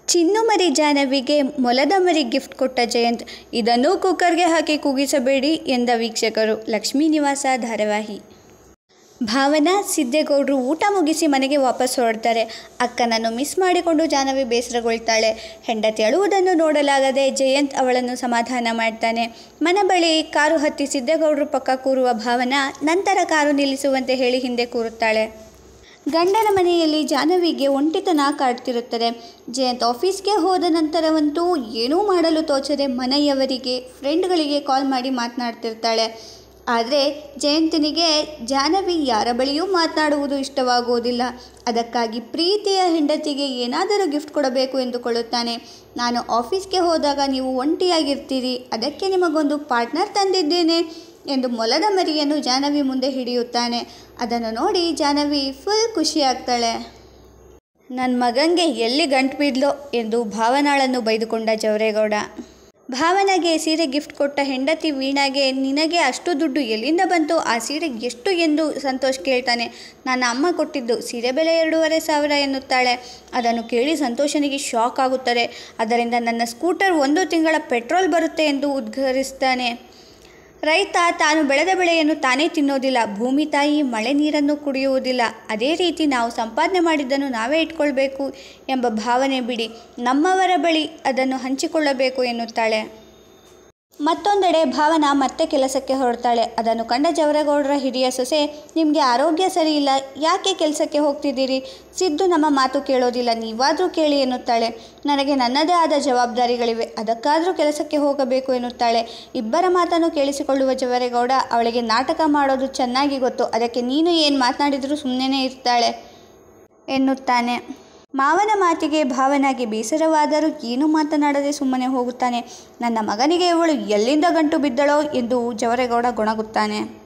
ಚಿನ್ನು ಮರಿ ಜಾಹ್ನವಿಗೆ ಮೊಲದ ಮರಿ ಗಿಫ್ಟ್ ಕೊಟ್ಟ ಜಯಂತ್ ಇದನ್ನು ಕುಕ್ಕರ್ಗೆ ಹಾಕಿ ಕೂಗಿಸಬೇಡಿ ಎಂದ ವೀಕ್ಷಕರು ಲಕ್ಷ್ಮೀ ನಿವಾಸ ಧಾರಾವಾಹಿ ಭಾವನಾ ಸಿದ್ದೇಗೌಡರು ಊಟ ಮುಗಿಸಿ ಮನೆಗೆ ವಾಪಸ್ ಹೊರಡ್ತಾರೆ ಅಕ್ಕನನ್ನು ಮಿಸ್ ಮಾಡಿಕೊಂಡು ಜಾಹ್ನವಿ ಬೇಸರಗೊಳ್ತಾಳೆ ಹೆಂಡತಿ ಅಳುವುದನ್ನು ನೋಡಲಾಗದೆ ಜಯಂತ್ ಅವಳನ್ನು ಸಮಾಧಾನ ಮಾಡ್ತಾನೆ ಮನೆ ಬಳಿ ಕಾರು ಹತ್ತಿ ಸಿದ್ದೇಗೌಡರು ಪಕ್ಕ ಕೂರುವ ಭಾವನಾ ನಂತರ ಕಾರು ನಿಲ್ಲಿಸುವಂತೆ ಹೇಳಿ ಹಿಂದೆ ಕೂರುತ್ತಾಳೆ ಗಂಡನ ಮನೆಯಲ್ಲಿ ಜಾಹ್ನವಿಗೆ ಒಂಟಿತನ ಕಾಡ್ತಿರುತ್ತದೆ ಜಯಂತ್ ಆಫೀಸ್ಗೆ ಹೋದ ನಂತರವಂತೂ ಏನೂ ಮಾಡಲು ತೋಚದೆ ಮನೆಯವರಿಗೆ ಫ್ರೆಂಡ್ಗಳಿಗೆ ಕಾಲ್ ಮಾಡಿ ಮಾತನಾಡ್ತಿರ್ತಾಳೆ ಆದರೆ ಜಯಂತನಿಗೆ ಜಾಹ್ನವಿ ಯಾರ ಬಳಿಯೂ ಮಾತನಾಡುವುದು ಇಷ್ಟವಾಗುವುದಿಲ್ಲ ಅದಕ್ಕಾಗಿ ಪ್ರೀತಿಯ ಹೆಂಡತಿಗೆ ಏನಾದರೂ ಗಿಫ್ಟ್ ಕೊಡಬೇಕು ಎಂದುಕೊಳ್ಳುತ್ತಾನೆ ನಾನು ಆಫೀಸ್ಗೆ ಹೋದಾಗ ನೀವು ಒಂಟಿಯಾಗಿರ್ತೀರಿ ಅದಕ್ಕೆ ನಿಮಗೊಂದು ಪಾರ್ಟ್ನರ್ ತಂದಿದ್ದೇನೆ ಎಂದು ಮೊಲದ ಮರಿಯನ್ನು ಜಾಹ್ನವಿ ಮುಂದೆ ಹಿಡಿಯುತ್ತಾನೆ ಅದನ್ನು ನೋಡಿ ಜಾಹ್ನವಿ ಫುಲ್ ಖುಷಿಯಾಗ್ತಾಳೆ ನನ್ನ ಮಗಂಗೆ ಎಲ್ಲಿ ಗಂಟು ಬಿದ್ಲೋ ಎಂದು ಭಾವನಾಳನ್ನು ಬೈದುಕೊಂಡ ಜವರೇಗೌಡ ಭಾವನೆಗೆ ಸೀರೆ ಗಿಫ್ಟ್ ಕೊಟ್ಟ ಹೆಂಡತಿ ವೀಣಾಗೆ ನಿನಗೆ ಅಷ್ಟು ದುಡ್ಡು ಎಲ್ಲಿಂದ ಬಂತು ಆ ಸೀರೆ ಎಷ್ಟು ಎಂದು ಸಂತೋಷ್ ಕೇಳ್ತಾನೆ ನನ್ನ ಅಮ್ಮ ಕೊಟ್ಟಿದ್ದು ಸೀರೆ ಬೆಲೆ ಎರಡೂವರೆ ಸಾವಿರ ಎನ್ನುತ್ತಾಳೆ ಅದನ್ನು ಕೇಳಿ ಸಂತೋಷನಿಗೆ ಶಾಕ್ ಆಗುತ್ತದೆ ಅದರಿಂದ ನನ್ನ ಸ್ಕೂಟರ್ ಒಂದು ತಿಂಗಳ ಪೆಟ್ರೋಲ್ ಬರುತ್ತೆ ಎಂದು ಉದ್ಘರಿಸ್ತಾನೆ ರೈತ ತಾನು ಬೆಳೆದ ಬೆಳೆಯನ್ನು ತಾನೇ ತಿನ್ನೋದಿಲ್ಲ ಭೂಮಿ ತಾಯಿ ಮಳೆ ನೀರನ್ನು ಕುಡಿಯುವುದಿಲ್ಲ ಅದೇ ರೀತಿ ನಾವು ಸಂಪಾದನೆ ಮಾಡಿದ್ದನ್ನು ನಾವೇ ಇಟ್ಕೊಳ್ಬೇಕು ಎಂಬ ಭಾವನೆ ಬಿಡಿ ನಮ್ಮವರ ಬಳಿ ಅದನ್ನು ಹಂಚಿಕೊಳ್ಳಬೇಕು ಎನ್ನುತ್ತಾಳೆ ಮತ್ತೊಂದೆಡೆ ಭಾವನಾ ಮತ್ತೆ ಕೆಲಸಕ್ಕೆ ಹೊರಡ್ತಾಳೆ ಅದನ್ನು ಕಂಡ ಜವರೇಗೌಡರ ಹಿರಿಯ ಸೊಸೆ ನಿಮಗೆ ಆರೋಗ್ಯ ಸರಿ ಇಲ್ಲ ಯಾಕೆ ಕೆಲಸಕ್ಕೆ ಹೋಗ್ತಿದ್ದೀರಿ ಸಿದ್ದು ನಮ್ಮ ಮಾತು ಕೇಳೋದಿಲ್ಲ ನೀವಾದರೂ ಕೇಳಿ ಎನ್ನುತ್ತಾಳೆ ನನಗೆ ನನ್ನದೇ ಆದ ಜವಾಬ್ದಾರಿಗಳಿವೆ ಅದಕ್ಕಾದರೂ ಕೆಲಸಕ್ಕೆ ಹೋಗಬೇಕು ಎನ್ನುತ್ತಾಳೆ ಇಬ್ಬರ ಮಾತನ್ನು ಕೇಳಿಸಿಕೊಳ್ಳುವ ಜವರೇಗೌಡ ಅವಳಿಗೆ ನಾಟಕ ಮಾಡೋದು ಚೆನ್ನಾಗಿ ಗೊತ್ತು ಅದಕ್ಕೆ ನೀನು ಏನು ಮಾತನಾಡಿದರೂ ಸುಮ್ಮನೆ ಇರ್ತಾಳೆ ಎನ್ನುತ್ತಾನೆ ಮಾವನ ಮಾತಿಗೆ ಭಾವನಾಗೆ ಬೇಸರವಾದರೂ ಏನೂ ಮಾತನಾಡದೆ ಸುಮ್ಮನೆ ಹೋಗುತ್ತಾನೆ ನನ್ನ ಮಗನಿಗೆ ಇವಳು ಎಲ್ಲಿಂದ ಗಂಟು ಬಿದ್ದಳೋ ಎಂದು ಜವರೇಗೌಡ ಗೊಣಗುತ್ತಾನೆ